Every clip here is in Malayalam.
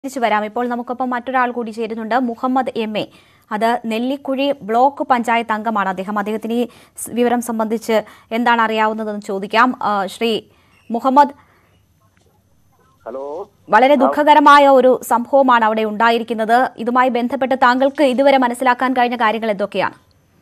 തിരിച്ചു വരാം ഇപ്പോൾ നമുക്കൊപ്പം മറ്റൊരാൾ കൂടി ചേരുന്നുണ്ട് മുഹമ്മദ് എം എ അത് നെല്ലിക്കുഴി ബ്ലോക്ക് പഞ്ചായത്ത് അംഗമാണ് അദ്ദേഹം അദ്ദേഹത്തിന് ഈ സ് വിവരം സംബന്ധിച്ച് എന്താണ് അറിയാവുന്നതെന്ന് ചോദിക്കാം ആ, ശ്രീ മുഹമ്മദ് ഹലോ വളരെ ദുഃഖകരമായ ഒരു സംഭവമാണ് അവിടെ ഉണ്ടായിരിക്കുന്നത് ഇതുമായി ബന്ധപ്പെട്ട് താങ്കൾക്ക് ഇതുവരെ മനസ്സിലാക്കാൻ കഴിഞ്ഞ കാര്യങ്ങൾ എന്തൊക്കെയാണ്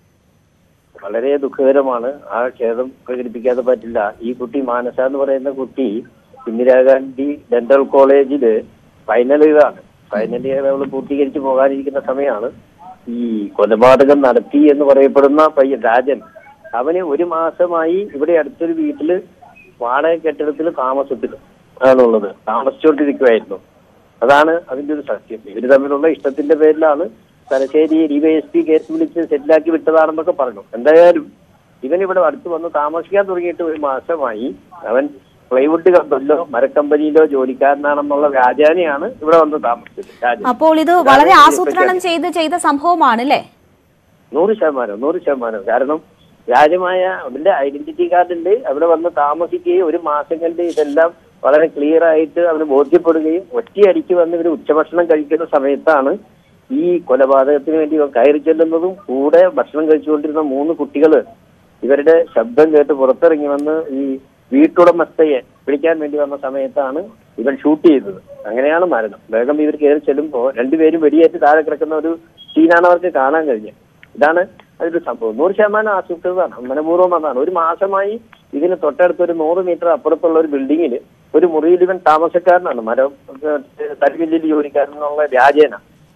വളരെ ദുഃഖകരമാണ് ആ ഖേദം പ്രകടിപ്പിക്കാതെ പറ്റില്ല ഈ കുട്ടി മാനസ എന്ന് പറയുന്ന കുട്ടി ഇന്ദിരാഗാന്ധി ഡെന്റൽ കോളേജില് ഫൈനൽ ഇയറാണ് ഫൈനൽ ഇയർ അവൾ പൂർത്തീകരിച്ച് പോകാനിരിക്കുന്ന സമയമാണ് ഈ കൊലപാതകം നടത്തി എന്ന് പറയപ്പെടുന്ന പയ്യൻ രാജൻ അവന് ഒരു മാസമായി ഇവിടെ അടുത്തൊരു വീട്ടില് വാടക കെട്ടിടത്തിൽ താമസത്തിൽ ആണുള്ളത് താമസിച്ചുകൊണ്ടിരിക്കുമായിരുന്നു അതാണ് അതിന്റെ ഒരു സത്യം ഇവര് തമ്മിലുള്ള ഇഷ്ടത്തിന്റെ പേരിലാണ് തലശ്ശേരി ഡിവൈഎസ്പി കേസ് വിളിച്ച് സെറ്റിലാക്കി വിട്ടതാണെന്നൊക്കെ പറഞ്ഞു എന്തായാലും ഇവൻ ഇവിടെ അടുത്ത് വന്ന് താമസിക്കാൻ തുടങ്ങിയിട്ട് ഒരു മാസമായി അവൻ പ്ലൈവുഡ് കമ്പനിയിലോ മരക്കമ്പനിയിലോ ജോലിക്കാരനാണെന്നുള്ള വ്യാജാനെയാണ് ഇവിടെ വന്ന് താമസിച്ചത് രാജൻ. അപ്പോൾ ഇത് വളരെ ആസൂത്രണം ചെയ്ത് ചെയ്ത സംഭവമാണ് അല്ലേ നൂറ് ശതമാനം നൂറ് ശതമാനം കാരണം വ്യാജമായ അവന്റെ ഐഡന്റിറ്റി കാർഡ് ഉണ്ട് അവിടെ വന്ന് താമസിക്കുകയും ഒരു മാസം കണ്ട് ഇതെല്ലാം വളരെ ക്ലിയർ ആയിട്ട് അവന് ബോധ്യപ്പെടുകയും ഒറ്റയടിക്ക് വന്ന് ഇവർ ഉച്ചഭക്ഷണം കഴിക്കുന്ന സമയത്താണ് ഈ കൊലപാതകത്തിന് വേണ്ടി ഇവർ കയറി ചെല്ലുന്നതും കൂടെ ഭക്ഷണം കഴിച്ചുകൊണ്ടിരുന്ന മൂന്ന് കുട്ടികള് ഇവരുടെ ശബ്ദം കേട്ട് പുറത്തിറങ്ങി വന്ന് ഈ വീട്ടുടമസ്ഥയെ വിളിക്കാൻ വേണ്ടി വന്ന സമയത്താണ് ഇവൻ ഷൂട്ട് ചെയ്തത് അങ്ങനെയാണ് മരണം വേഗം ഇവർ കയറി ചെല്ലുമ്പോൾ രണ്ടുപേരും വെടിയേറ്റ് താഴെ കിടക്കുന്ന ഒരു സീനാണ് അവർക്ക് കാണാൻ കഴിഞ്ഞത് ഇതാണ് അതൊരു സംഭവം നൂറ് ശതമാനം ആസൂത്രിതമാണ് മനപൂർവ്വം അതാണ് ഒരു മാസമായി ഇതിന് തൊട്ടടുത്ത് ഒരു നൂറ് മീറ്റർ അപ്പുറത്തുള്ള ഒരു ബിൽഡിങ്ങിൽ ഒരു മുറിയിൽ ഇവൻ താമസക്കാരനാണ് മരം തരിമില്ലിൽ ജോലിക്കാരൻ എന്നുള്ള വ്യാജേന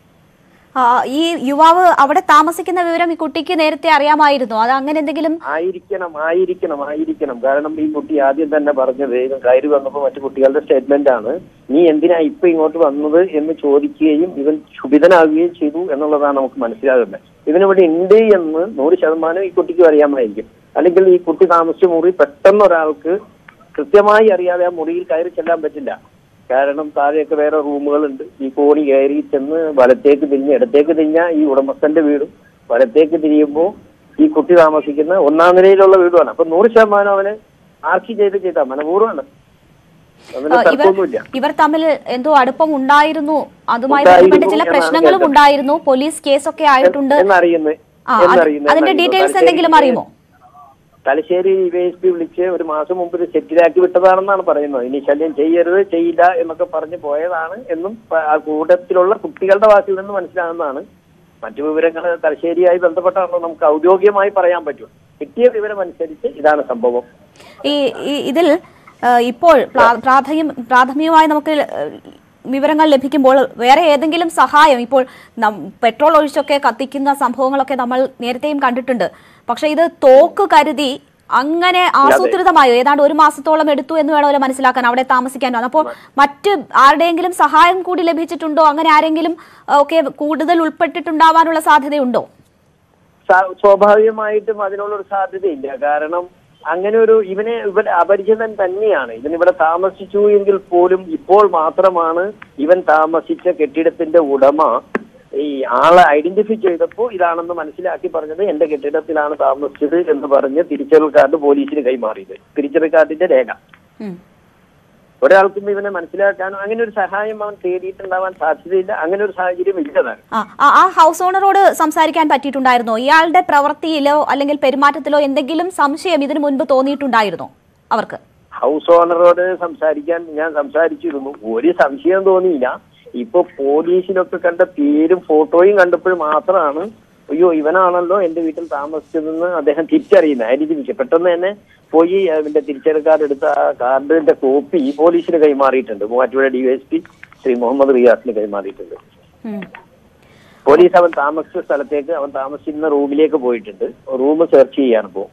ആ, ഈ യുവാവ് അവിടെ താമസിക്കുന്ന വിവരം ഈ കുട്ടിക്ക് നേരത്തെ അറിയാമായിരുന്നു അത് അങ്ങനെ എന്തെങ്കിലും ആയിരിക്കണം ആയിരിക്കണം ആയിരിക്കണം കാരണം ഈ കുട്ടി ആദ്യം തന്നെ പറഞ്ഞത് ഇവൻ കയറി വന്നപ്പോൾ മറ്റു കുട്ടികളുടെ സ്റ്റേറ്റ്മെന്റ് ആണ് നീ എന്തിനാ ഇപ്പൊ ഇങ്ങോട്ട് വന്നത് എന്ന് ചോദിക്കുകയും ഇവൻ ക്ഷുഭിതനാകുകയും ചെയ്തു എന്നുള്ളതാണ് നമുക്ക് മനസ്സിലാകുന്നത് ഇവനിവിടെ ഉണ്ട് എന്ന് നൂറ് ശതമാനം ഈ കുട്ടിക്കും അറിയാമായിരിക്കും അല്ലെങ്കിൽ ഈ കുട്ടി താമസിച്ച മുറി പെട്ടെന്ന് ഒരാൾക്ക് കൃത്യമായി അറിയാതെ ആ മുറിയിൽ കയറി ചെല്ലാൻ പറ്റില്ല കാരണം താഴെയൊക്കെ വേറെ റൂമുകളുണ്ട് ഈ കോണി കയറി ചെന്ന് വലത്തേക്ക് തിരിഞ്ഞ് ഇടത്തേക്ക് തിരിഞ്ഞ ഈ ഉടമസ്ഥന്റെ വീടും വലത്തേക്ക് തിരിയുമ്പോൾ ഈ കുട്ടി താമസിക്കുന്ന ഒന്നാം നിലയിലുള്ള വീടുമാണ് അപ്പൊ നൂറ് ശതമാനം അവന് ആർക്കി ചെയ്ത് ചെയ്താ മനപൂർവ്വമാണ് അതിന് ആ, ഇവർ തർക്കമൊന്നുമില്ല ഇവർ തമ്മിൽ എന്തോ അടുപ്പം ഉണ്ടായിരുന്നു അതുമായി ഉണ്ടായിരുന്നു ബന്ധപ്പെട്ട് ചില എന്നാണ് പ്രശ്നങ്ങളും കേട്ടത്. ഉണ്ടായിരുന്നു പോലീസ് കേസൊക്കെ ആയിട്ടുണ്ട് എന്നറിയുന്നത് ആ, അത് എന്നറിയുന്നു അതിന്റെ എന്നറിയുന്നു. ഡീറ്റെയിൽസ് തലശ്ശേരി- എന്തെങ്കിലും അറിയുമോ തലശ്ശേരി എസ് പി വിളിച്ച് ഒരു മാസം മുമ്പ് ഇത് സെറ്റിലാക്കി വിട്ടതാണെന്നാണ് പറയുന്നത് ഇനി ശല്യം ചെയ്യരുത് ചെയ്യില്ല എന്നൊക്കെ പറഞ്ഞ് പോയതാണ് എന്നും പ- ആ കൂട്ടത്തിലുള്ള കുട്ടികളുടെ വാക്കിൽ നിന്ന് മനസ്സിലാകുന്നതാണ് മറ്റു വിവരങ്ങൾ തലശ്ശേരിയായി ബന്ധപ്പെട്ടാണല്ലോ നമുക്ക് ഔദ്യോഗികമായി പറയാൻ പറ്റും കിട്ടിയ വിവരം അനുസരിച്ച് ഇതാണ് സംഭവം ഈ ഈ- ഇതിൽ ആ, ഇപ്പോൾ പ്ലാ- പ്രാഥമിക പ്രാഥമികമായി നമുക്ക് ല- വിവരങ്ങൾ ലഭിക്കുമ്പോൾ വേറെ ഏതെങ്കിലും സഹായം ഇപ്പോൾ നം- പെട്രോൾ ഒഴിച്ചൊക്കെ കത്തിക്കുന്ന സംഭവങ്ങളൊക്കെ നമ്മൾ നേരത്തെയും കണ്ടിട്ടുണ്ട് പക്ഷെ ഇത് തോക്ക് കരുതി അങ്ങനെ ആസൂത്രിതമായോ ഏതാണ്ട് ഒരു മാസത്തോളം എടുത്തു എന്ന് വേണമല്ലോ മനസ്സിലാക്കാൻ അവിടെ താമസിക്കാൻ അപ്പോൾ മറ്റ് ആരുടെയെങ്കിലും സഹായം കൂടി ലഭിച്ചിട്ടുണ്ടോ അങ്ങനെ ആരെങ്കിലും ആ, ഒക്കെ കൂടുതൽ ഉൾപ്പെട്ടിട്ടുണ്ടാവാനുള്ള സാധ്യതയുണ്ടോ സാ- സ്വാഭാവികമായിട്ടും അതിനുള്ള ഒരു സാധ്യതയില്ല കാരണം അങ്ങനെ ഒരു ഇവനെ ഇവൻ അപരിചിതൻ തന്നെയാണ് ഇവൻ ഇവിടെ താമസിച്ചു എങ്കിൽ പോലും ഇപ്പോൾ മാത്രമാണ് ഇവൻ താമസിച്ച കെട്ടിടത്തിന്റെ ഉടമ ഈ ആളെ ഐഡന്റിഫൈ ചെയ്തപ്പോൾ ഇതാണെന്ന് മനസ്സിലാക്കി പറഞ്ഞത് എന്റെ കെട്ടിടത്തിലാണ് താമസിച്ചത് എന്ന് പറഞ്ഞ് തിരിച്ചറിയൽ കാർഡ് പോലീസിന് കൈമാറിയത് തിരിച്ചറിയൽ കാർഡിന്റെ രേഖ ഉം. ഒരാൾക്കും ഇവനെ മനസ്സിലാക്കാനോ അങ്ങനെ ഒരു സഹായം അവൻ തേടിയിട്ടുണ്ടാവാൻ സാധ്യതയില്ല അങ്ങനെ ഒരു സാഹചര്യം ഇല്ലതാണ് ആ ആ- ആ ഹൗസ് ഓണറോട് സംസാരിക്കാൻ പറ്റിയിട്ടുണ്ടായിരുന്നോ ഇയാളുടെ പ്രവൃത്തിയിലോ അല്ലെങ്കിൽ പെരുമാറ്റത്തിലോ എന്തെങ്കിലും സംശയം ഇതിനു മുൻപ് തോന്നിയിട്ടുണ്ടായിരുന്നോ അവർക്ക് ഹൗസ് ഓണറോട് സംസാരിക്കാൻ ഞാൻ സംസാരിച്ചിരുന്നു ഒരു സംശയം തോന്നിയില്ല ഇപ്പൊ പോലീസിലൊക്കെ കണ്ട പേരും ഫോട്ടോയും കണ്ടപ്പോൾ മാത്രമാണ് അയ്യോ ഇവനാണല്ലോ എന്റെ വീട്ടിൽ താമസിച്ചതെന്ന് അദ്ദേഹം തിരിച്ചറിയുന്നത് ഐഡന്റിഫിക്ക പെട്ടെന്ന് തന്നെ പോയി അതിന്റെ തിരിച്ചറിയൽ കാർഡ് എടുത്ത ആ കാർഡിന്റെ കോപ്പി പോലീസിന് കൈമാറിയിട്ടുണ്ട് മൂവാറ്റുപുഴ ഡിവൈഎസ്പി ശ്രീ മുഹമ്മദ് റിയാസിന് കൈമാറിയിട്ടുണ്ട് ഉം. പോലീസ് അവൻ താമസിച്ച സ്ഥലത്തേക്ക് അവൻ താമസിച്ചിരുന്ന റൂമിലേക്ക് പോയിട്ടുണ്ട് റൂം സെർച്ച് ചെയ്യാണ് ഇപ്പോൾ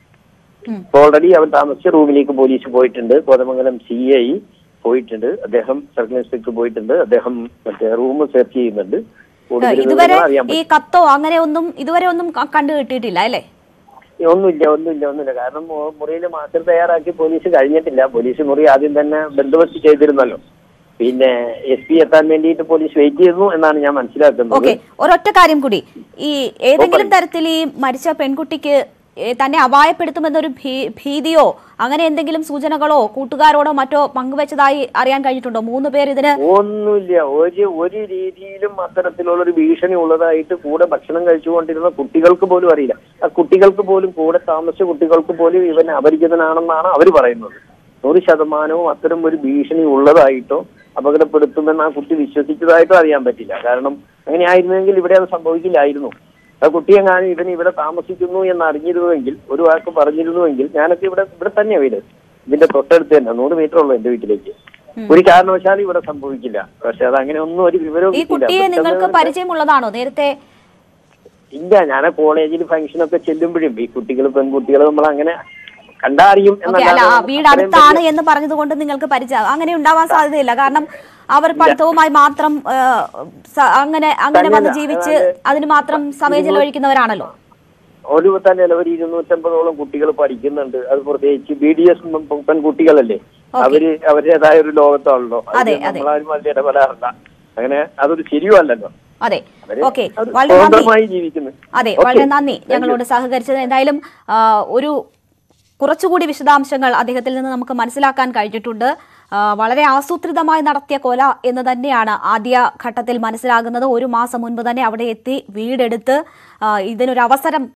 ഉം. ഓൾറെഡി അവൻ താമസിച്ച റൂമിലേക്ക് പോലീസ് പോയിട്ടുണ്ട് കോതമംഗലം സി ഐ പോയിട്ടുണ്ട് അദ്ദേഹം സർക്കിൾ ഇൻസ്പെക്ടർ പോയിട്ടുണ്ട് അദ്ദേഹം മറ്റേ റൂം സെർച്ച് ചെയ്യുന്നുണ്ട് കൂടുതൽ ഇതുവരെ വിവരങ്ങൾ അറിയാൻ ഈ കത്തോ അങ്ങനെ ഒന്നും ഇതുവരെ ഒന്നും ക- കണ്ടു കിട്ടിയിട്ടില്ല അല്ലേ പറ്റും ഒന്നുമില്ല ഒന്നുമില്ല ഒന്നുമില്ല കാരണം മുറിയിൽ മാസ്റ്റർ തയ്യാറാക്കി പോലീസ് കഴിഞ്ഞിട്ടില്ല പോലീസ് മുറി ആദ്യം തന്നെ ബന്ദോബസ്ത് ചെയ്തിരുന്നല്ലോ പിന്നെ എസ് പി എത്താൻ വേണ്ടിയിട്ട് പോലീസ് വെയിറ്റ് ചെയ്യുന്നു എന്നാണ് ഞാൻ മനസ്സിലാക്കുന്നത് ഓക്കെ ഒരൊറ്റ കാര്യം കൂടി ഈ ഏതെങ്കിലും തരത്തിൽ ഈ മരിച്ച പെൺകുട്ടിക്ക് ഏ, തന്നെ അപായപ്പെടുത്തുമെന്നൊരു ഭീ- ഭീതിയോ അങ്ങനെ എന്തെങ്കിലും സൂചനകളോ കൂട്ടുകാരോടോ മറ്റോ പങ്കുവച്ചതായി അറിയാൻ കഴിഞ്ഞിട്ടുണ്ടോ മൂന്ന് പേർ ഇതിന് ഒന്നുമില്ല ഒരു ഒരു രീതിയിലും അത്തരത്തിലുള്ള ഒരു ഭീഷണി ഉള്ളതായിട്ട് കൂടെ ഭക്ഷണം കഴിച്ചുകൊണ്ടിരുന്ന കുട്ടികൾക്ക് പോലും അറിയില്ല ആ കുട്ടികൾക്ക് പോലും കൂടെ താമസിച്ച കുട്ടികൾക്ക് പോലും ഇവൻ അപരിചിതനാണെന്നാണ് അവർ പറയുന്നത് നൂറ് ശതമാനവും അത്തരം ഒരു ഭീഷണി ഉള്ളതായിട്ടോ അപകടപ്പെടുത്തുമെന്ന് ആ കുട്ടി വിശ്വസിച്ചതായിട്ടോ അറിയാൻ പറ്റില്ല കാരണം അങ്ങനെ ആയിരുന്നെങ്കിൽ ഇവിടെ അത് സംഭവിക്കില്ലായിരുന്നു ആ കുട്ടിയെങ്ങാനും ഇവൻ ഇവിടെ താമസിക്കുന്നു എന്ന് അറിഞ്ഞിരുന്നുവെങ്കിൽ ഒരു വാക്ക് പറഞ്ഞിരുന്നുവെങ്കിൽ ഞാനൊക്കെ ഇവിടെ ഇവിടെ തന്നെ വീട് ഇതിന്റെ തൊട്ടടുത്ത് തന്നെ നൂറ് മീറ്റർ ഉള്ളൂ എന്റെ വീട്ടിലേക്ക് ഒരു കാരണവശാലും ഇവിടെ സംഭവിക്കില്ല പക്ഷെ അത് അങ്ങനെ ഒന്നും ഒരു വിവരവും ഈ കിട്ടിയില്ല. കുട്ടിയെ നിങ്ങൾക്ക് പെട്ടെന്ന് പരിചയമുള്ളതാണോ നേരത്തെ ഇല്ല ഞാൻ കോളേജിൽ ഫംഗ്ഷനൊക്കെ ചെല്ലുമ്പോഴും ഈ കുട്ടികൾ പെൺകുട്ടികൾ നമ്മൾ അങ്ങനെ കണ്ടറിയും ഓക്കെ അല്ല ആ വീട് അടുത്താണ് എന്ന് പറഞ്ഞതുകൊണ്ട് നിങ്ങൾക്ക് പരിചയം അങ്ങനെ ഉണ്ടാവാൻ സാധ്യതയില്ല കാരണം അവർ പഠിത്തവുമായി മാത്രം ആ, സ- അങ്ങനെ അങ്ങനെ വന്ന് ജീവിച്ച് അതിന് മാത്രം സമയം ചെലവഴിക്കുന്നവരാണല്ലോ ഒരു തന്നെ ഒരു ഇരുന്നൂറ്റമ്പതോളം കുട്ടികൾ പഠിക്കുന്നുണ്ട് അത് പ്രത്യേകിച്ച് ബി ഡി എസ് പെൺകുട്ടികളല്ലേ അവര് അവരുടേതായ ഒരു ലോകത്താണല്ലോ അതെ, അതിൽ അതെ. നമ്മളാരും അതിൽ ഇടപെടാറില്ല അങ്ങനെ അതൊരു ശരിയുമല്ലല്ലോ അതെ അവര് ഓക്കെ അവര് വളരെ നന്ദി സ്വതന്ത്രമായി ജീവിക്കുന്നു അതെ Okay. വളരെ നന്ദി Thank you. ഞങ്ങളോട് സഹകരിച്ചത് എന്തായാലും ആ, ഒരു കുറച്ചുകൂടി വിശദാംശങ്ങൾ അദ്ദേഹത്തിൽ നിന്ന് നമുക്ക് മനസ്സിലാക്കാൻ കഴിഞ്ഞിട്ടുണ്ട് ആ, വളരെ ആസൂത്രിതമായി നടത്തിയ കൊല എന്ന് തന്നെയാണ് ആദ്യ ഘട്ടത്തിൽ മനസ്സിലാകുന്നത് ഒരു മാസം മുൻപ് തന്നെ അവിടെ എത്തി വീടെടുത്ത് ആ, ഇതിനൊരു അവസരം